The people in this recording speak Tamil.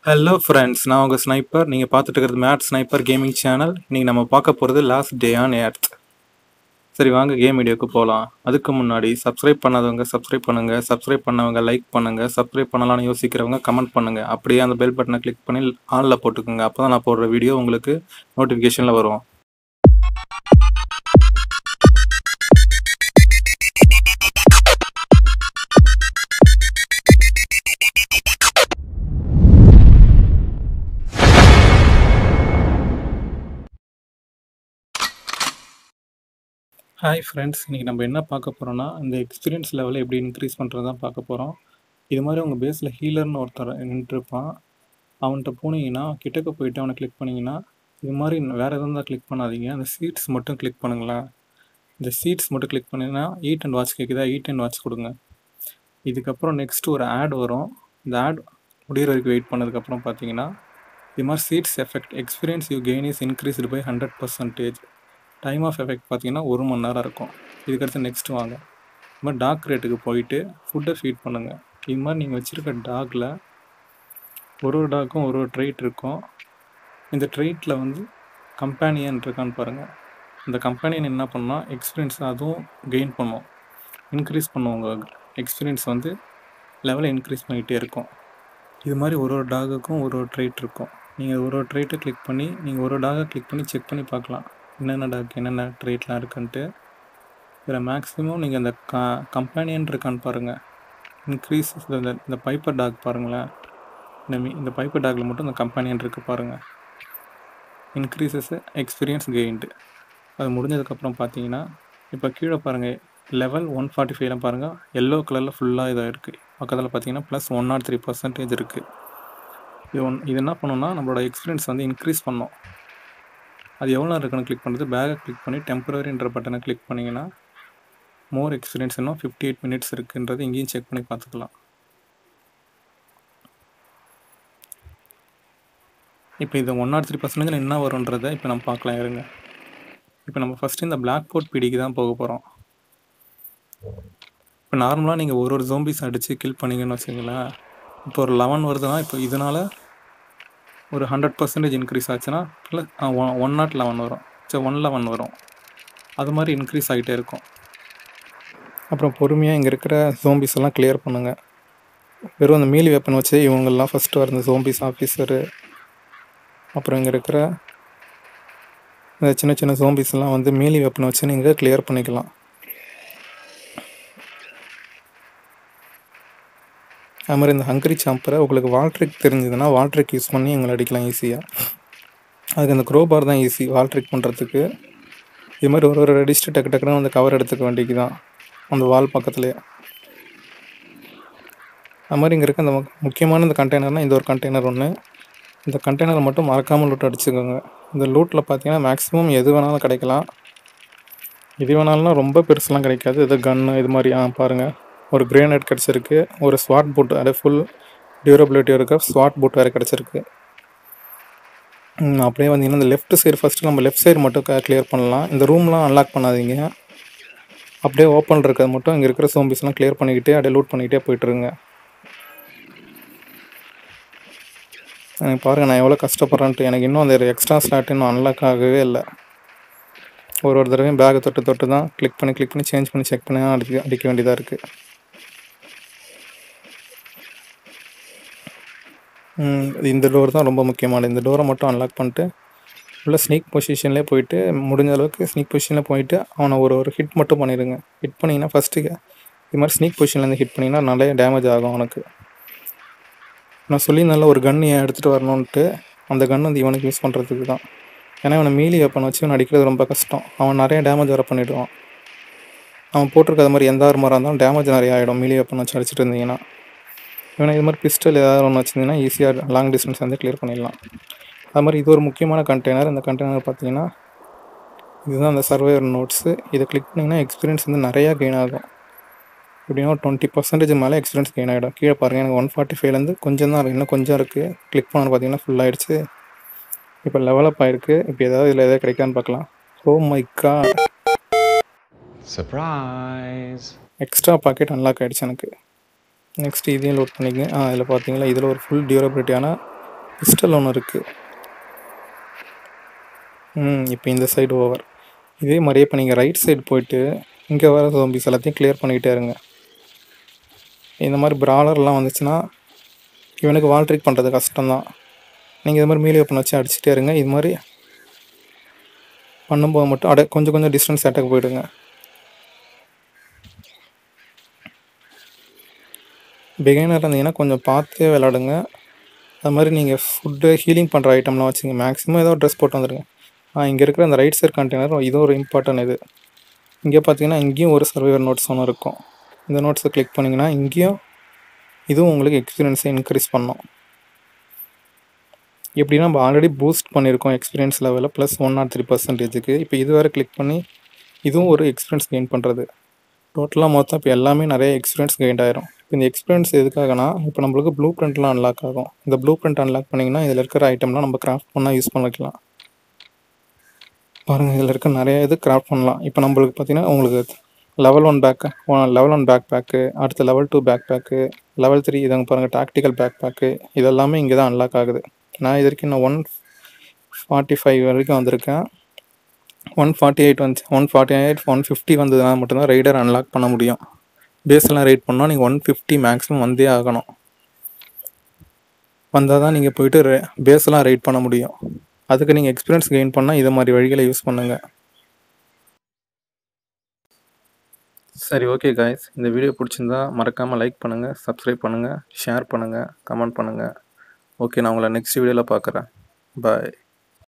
ஹலோ ஃப்ரெண்ட்ஸ் நான் உங்கள் ஸ்னைப்பர் நீங்கள் பார்த்துட்டு இருக்கிறது மேட் ஸ்னைப்பர் கேமிங் சேனல் இன்றைக்கி நம்ம பார்க்க போகிறது லாஸ்ட் டே ஆன் எர்த் சரி வாங்க கேம் வீடியோக்கு போகலாம் அதுக்கு முன்னாடி சப்ஸ்கிரைப் பண்ணாதவங்க சப்ஸ்கிரைப் பண்ணுங்கள் சப்ஸ்கிரைப் பண்ணவங்க லைக் பண்ணுங்கள் சப்ஸ்கிரைப் பண்ணலாம்னு யோசிக்கிறவங்க கமெண்ட் பண்ணுங்கள் அப்படியே அந்த பெல் பட்டனை கிளிக் பண்ணி ஆனில் போட்டுக்கோங்க அப்போ தான் நான் போடுற வீடியோ உங்களுக்கு நோட்டிஃபிகேஷனில் வரும் ஹாய் ஃப்ரெண்ட்ஸ் இன்றைக்கி நம்ம என்ன பார்க்க போகிறோம்னா இந்த எக்ஸ்பீரியன்ஸ் லெவலை எப்படி இன்க்ரீஸ் பண்ணுறது தான் பார்க்க போகிறோம் இது மாதிரி உங்கள் பேஸில் ஹீலர்னு ஒருத்தர் நின்றுருப்பான் அவன்கிட்ட போனீங்கன்னா கிட்டக்க போயிட்டு அவனை கிளிக் பண்ணிங்கன்னா இது மாதிரி வேறு எதுவும் தான் கிளிக் பண்ணாதீங்க அந்த சீட்ஸ் மட்டும் கிளிக் பண்ணுங்களேன் இந்த சீட்ஸ் மட்டும் கிளிக் பண்ணிங்கன்னா ஈட் அண்ட் வாட்ச் கேட்குதா ஈட் அண்ட் வாட்ச் கொடுங்க இதுக்கப்புறம் நெக்ஸ்ட் ஒரு ஆட் வரும் இந்த ஆட் முடிகிற வரைக்கும் வெயிட் பண்ணதுக்கப்புறம் பார்த்தீங்கன்னா இது மாதிரி seats effect experience you gain is increased by hundred percentage time of effect பார்த்தீங்கன்னா ஒரு மணி நேரம் இருக்கும் இதுக்கடுத்து நெக்ஸ்ட் வாங்க இது மாதிரி டாக் ரேட்டுக்கு போயிட்டு ஃபுட்டை ஃபீட் பண்ணுங்கள் இது மாதிரி நீங்கள் வச்சுருக்க டாகில் ஒரு ஒரு டாக்கும் ஒரு ஒரு ட்ரைட் இருக்கும் இந்த ட்ரைட்டில் வந்து கம்பேனியன் இருக்கான்னு பாருங்கள் இந்த கம்பேனியன் என்ன பண்ணால் எக்ஸ்பீரியன்ஸ் அதுவும் கெயின் பண்ணும் இன்க்ரீஸ் பண்ணும் உங்கள் எக்ஸ்பீரியன்ஸ் வந்து லெவலை இன்க்ரீஸ் பண்ணிகிட்டே இருக்கும் இது மாதிரி ஒரு ஒரு டாகுக்கும் ஒரு ஒரு ட்ரைட் இருக்கும் நீங்கள் ஒரு ஒரு ட்ரைட்டை கிளிக் பண்ணி நீங்கள் ஒரு ஒரு டாகை கிளிக் பண்ணி செக் பண்ணி பார்க்கலாம் என்னென்ன டாக் என்னென்ன ட்ரேட்லாம் இருக்குன்ட்டு இதில் மேக்ஸிமம் நீங்கள் இந்த க கம்பேனியன் இருக்கான்னு பாருங்கள் இன்க்ரீஸ் இந்த இந்த பைப்பர் டாக் பாருங்களேன் இந்த மீ இந்த பைப்பர் டாகில் மட்டும் இந்த கம்பேனியன் இருக்குது பாருங்கள் இன்க்ரீசஸ் எக்ஸ்பீரியன்ஸ் கெயின்டு அது முடிஞ்சதுக்கப்புறம் பார்த்தீங்கன்னா இப்போ கீழே பாருங்கள் லெவல் ஒன் ஃபார்ட்டி ஃபைவ்ல பாருங்கள் எல்லோ கலரில் ஃபுல்லாக இதாக இருக்குது பக்கத்தில் பார்த்தீங்கன்னா plus one nought three percentage இருக்குது இது ஒன் இது என்ன பண்ணோம்னா நம்மளோட எக்ஸ்பீரியன்ஸ் வந்து இன்க்ரீஸ் பண்ணோம் அது எவ்வளோ இருக்குன்னு கிளிக் பண்ணுறது பேக்கை கிளிக் பண்ணி டெம்பரரின்ற பட்டனை கிளிக் பண்ணிங்கன்னா மோர் எக்ஸ்பீரியன்ஸ் இன்னும் ஃபிஃப்டி எயிட் மினிட்ஸ் இருக்குன்றது இங்கேயும் செக் பண்ணி பார்த்துக்கலாம் இப்போ இது ஒன் நாட் த்ரீ பர்சன்டேஜில் என்ன வரும்ன்றதை இப்போ நம்ம பார்க்கலாம் இருங்க இப்போ நம்ம ஃபஸ்ட்டு இந்த பிளாக் போர்ட் பிடிக்கு தான் போக போகிறோம் இப்போ நார்மலாக நீங்கள் ஒரு ஒரு ஜோம்பிஸ் அடித்து கில் பண்ணிங்கன்னு வச்சுங்களேன் இப்போ ஒரு லெவன் வருதுன்னா இப்போ இதனால் ஒரு ஹண்ட்ரட் பர்சன்டேஜ் இன்க்ரீஸ் ஆச்சுன்னா ப்ளஸ் ஒன் நாட் லெவன் வரும் சரி ஒன் லெவன் வரும் அது மாதிரி இன்க்ரீஸ் ஆகிட்டே இருக்கும் அப்புறம் பொறுமையாக இங்கே இருக்கிற ஜோம்பிஸ் எல்லாம் கிளியர் பண்ணுங்கள் வெறும் அந்த மீலி வெப்பன் வச்சு இவங்கெல்லாம் ஃபஸ்ட்டு வர இந்த ஜோம்பிஸ் ஆஃபீஸரு அப்புறம் இங்கே இருக்கிற இந்த சின்ன சின்ன ஜோம்பிஸ் எல்லாம் வந்து மீலி வெப்பன் வச்சு நீங்கள் கிளியர் பண்ணிக்கலாம் அது மாதிரி இந்த ஹங்கரி சாம்பரை உங்களுக்கு வால்ட்ரிக் தெரிஞ்சதுன்னா வால்ட்ரிக் யூஸ் பண்ணி எங்களை அடிக்கலாம் ஈஸியாக அதுக்கு அந்த க்ரோபார் தான் ஈஸி வால்ட்ரிக் பண்ணுறதுக்கு இது மாதிரி ஒரு ஒரு அடிச்சுட்டு டக்கு டக்குன்னு வந்து கவர் எடுத்துக்க வேண்டியது தான் அந்த வால் பக்கத்துலேயே அது மாதிரி இங்கே இருக்க அந்த முக்கியமான இந்த கண்டெய்னர்னால் இந்த ஒரு கண்டெய்னர் ஒன்று இந்த கண்டெய்னரை மட்டும் மறக்காமல் லூட் அடிச்சுக்கோங்க இந்த லூட்டில் பார்த்தீங்கன்னா மேக்ஸிமம் எது வேணாலும் கிடைக்கலாம் எது வேணாலும்னா ரொம்ப பெருசுலாம் கிடைக்காது இது கன்று இது மாதிரி ஆ பாருங்கள் ஒரு கிரேனைட் கிடச்சிருக்கு ஒரு ஸ்வாட் பூட் அது ஃபுல் டியூரபிலிட்டி இருக்க ஸ்வாட் பூட் வேறு கிடச்சிருக்கு அப்படியே வந்தீங்கன்னா இந்த லெஃப்ட் சைடு ஃபஸ்ட்டு நம்ம லெஃப்ட் சைடு மட்டும் கிளியர் பண்ணலாம் இந்த ரூம்லாம் அன்லாக் பண்ணாதீங்க அப்படியே ஓப்பன் இருக்கிறது மட்டும் இங்கே இருக்கிற சோம்பிஸ்லாம் கிளியர் பண்ணிக்கிட்டே அப்படியே லூட் பண்ணிக்கிட்டே போயிட்டுருங்க எனக்கு பாருங்கள் நான் எவ்வளோ கஷ்டப்படுறேன்ட்டு எனக்கு இன்னும் அந்த எக்ஸ்ட்ரா ஸ்லாட் இன்னும் அன்லாக் ஆகவே இல்லை ஒரு ஒரு தடவையும் பேக்கை தொட்டு தொட்டு தான் கிளிக் பண்ணி கிளிக் பண்ணி சேஞ்ச் பண்ணி செக் பண்ணி தான் அடிக்க அடிக்க வேண்டியதாக இருக்குது இந்த டோர் தான் ரொம்ப முக்கியமானது இந்த டோரை மட்டும் அன்லாக் பண்ணிட்டு உள்ள ஸ்னீக் பொசிஷன்லேயே போயிட்டு முடிஞ்ச அளவுக்கு ஸ்னீக் பொசிஷனில் போயிட்டு அவனை ஒரு ஒரு ஹிட் மட்டும் பண்ணிடுங்க ஹிட் பண்ணிங்கன்னா ஃபஸ்ட்டு இது மாதிரி ஸ்னீக் பொசிஷன்லேருந்து ஹிட் பண்ணிங்கன்னா நிறைய டேமேஜ் ஆகும் அவனுக்கு நான் சொல்லி நல்ல ஒரு கன் ஏன் எடுத்துகிட்டு வரணுன்ட்டு அந்த கன் வந்து இவனுக்கு யூஸ் பண்ணுறதுக்கு தான் ஏன்னா இவனை மீலி வெப்பன் வச்சு இவன் அடிக்கிறது ரொம்ப கஷ்டம் அவன் நிறைய டேமேஜ் வர பண்ணிவிடுவான் அவன் போட்டிருக்க மாதிரி எந்த ஆர்மராக இருந்தாலும் டேமேஜ் நிறைய ஆகிடும் மீலி வெப்பன் வச்சு அடிச்சிட்டு இருந்தீங்கன்னா இவனை இது மாதிரி பிஸ்டல் ஏதாவது ஒன்று வச்சுருந்தீங்கன்னா ஈஸியாக லாங் டிஸ்டன்ஸ் வந்து கிளியர் பண்ணிடலாம் அது மாதிரி இது ஒரு முக்கியமான கண்டெய்னர் இந்த கண்டெய்னர் பார்த்தீங்கன்னா இதுதான் அந்த சர்வேயர் நோட்ஸு இதை கிளிக் பண்ணிங்கன்னா எக்ஸ்பீரியன்ஸ் வந்து நிறையா கெயின் ஆகும் எப்படின்னா ஒரு டுவெண்ட்டி பர்சன்டேஜ் மேலே எக்ஸ்பீரியன்ஸ் கெயின் ஆகிடும் கீழே பாருங்கள் எனக்கு ஒன் ஃபார்ட்டி ஃபைவ்லேருந்து கொஞ்சம் தான் இருக்குது இன்னும் கொஞ்சம் இருக்குது கிளிக் பண்ண பார்த்தீங்கன்னா ஃபுல் ஆகிடுச்சு இப்போ லெவலப் ஆகிருக்கு இப்போ ஏதாவது இதில் எதாவது கிடைக்கான்னு பார்க்கலாம் oh my god Surprise! Extra packet unlock ஆகிடுச்சு எனக்கு நெக்ஸ்ட் இதையும் லோட் பண்ணிக்கங்க ஆ இதில் பார்த்தீங்களா இதில் ஒரு ஃபுல் டியூரபிலிட்டியான பிஸ்டல் ஒன்று இருக்குது ம் இப்போ இந்த சைடு ஓவர் இதே மாதிரியே இப்போ நீங்கள் ரைட் சைடு போயிட்டு இங்கே வர ஜோம்பிஸ் எல்லாத்தையும் கிளியர் பண்ணிக்கிட்டே இருங்க இந்த மாதிரி பிராலர்லாம் வந்துச்சுன்னா இவனுக்கு வால் ட்ரிக் பண்ணுறது கஷ்டம்தான் நீங்கள் இது மாதிரி மீலி வெப்பன் வச்சு அடிச்சுட்டே இருங்க இது மாதிரி பண்ணும்போது மட்டும் அட கொஞ்சம் கொஞ்சம் டிஸ்டன்ஸ் அட்டாக் போயிடுங்க பிகைனர் இருந்தீங்கன்னா கொஞ்சம் பார்த்தே விளாடுங்க அது மாதிரி நீங்கள் ஃபுட்டு ஹீலிங் பண்ணுற ஐட்டம்லாம் வச்சுங்க மேக்ஸிமம் ஏதோ ட்ரெஸ் போட்டு வந்துடுங்க ஆ இங்கே இருக்கிற அந்த ரைட் சைட் கண்டெய்னர் இது ஒரு இம்பார்ட்டன்ட் இது இங்கே பார்த்தீங்கன்னா இங்கேயும் ஒரு சர்வைவர் நோட்ஸ் ஒன்று இருக்கும் இந்த நோட்ஸை கிளிக் பண்ணிங்கன்னா இங்கேயும் இதுவும் உங்களுக்கு எக்ஸ்பீரியன்ஸை இன்க்ரீஸ் பண்ணும் எப்படின்னா நம்ம ஆல்ரெடி பூஸ்ட் பண்ணியிருக்கோம் எக்ஸ்பீரியன்ஸ் லெவலில் ப்ளஸ் ஒன் நாட் த்ரீ பர்சன்டேஜுக்கு இப்போ இது வேறு கிளிக் பண்ணி இதுவும் ஒரு எக்ஸ்பீரியன்ஸ் கெயின் பண்ணுறது டோட்டலாக மொத்தம் இப்போ எல்லாமே நிறைய எக்ஸ்பீரியன்ஸ் கெயின் ஆயிரும் இப்போ இந்த எக்ஸ்பீரியன்ஸ் எதுக்காகனா இப்போ நம்மளுக்கு ப்ளூ பிரிண்ட்லாம் அன்லாக் ஆகும் இந்த ப்ளூ பிரிண்ட் அன்லாக் பண்ணிங்கன்னா இதில் இருக்கிற ஐட்டம்லாம் நம்ம கிராஃப்ட் பண்ணால் யூஸ் பண்ணிக்கலாம் பாருங்கள் இதில் இருக்க நிறைய இது கிராஃப்ட் பண்ணலாம் இப்போ நம்மளுக்கு பார்த்தீங்கன்னா உங்களுக்கு level one pack level one pack pack அடுத்து level two pack pack level three இதாங்க பாருங்கள் டாக்டிக்கல் பேக் பேக்கு இதெல்லாமே இங்கே தான் அன்லாக் ஆகுது நான் இது வரைக்கும் இன்னும் ஒன் ஃபார்ட்டி ஃபைவ் வரைக்கும் வந்திருக்கேன் ஒன் ஃபார்ட்டி எயிட் வந்துச்சு one forty eight one fifty வந்ததுனா மட்டும்தான் ரைடர் அன்லாக் பண்ண முடியும் பேஸ்லாம் ரைட் பண்ணால் நீங்கள் ஒன் ஃபிஃப்டி மேக்ஸிமம் வந்தே ஆகணும் வந்தால் தான் நீங்கள் போயிட்டு ரே பேஸ்லாம் ரைட் பண்ண முடியும் அதுக்கு நீங்கள் எக்ஸ்பீரியன்ஸ் கெயின் பண்ணால் இதை மாதிரி வழிகளை யூஸ் பண்ணுங்கள் சரி ஓகே காய்ஸ் இந்த வீடியோ பிடிச்சிருந்தா மறக்காமல் லைக் பண்ணுங்கள் சப்ஸ்கிரைப் பண்ணுங்கள் ஷேர் பண்ணுங்கள் கமெண்ட் பண்ணுங்கள் ஓகே நான் உங்களை நெக்ஸ்ட் வீடியோவில் பார்க்குறேன் பாய்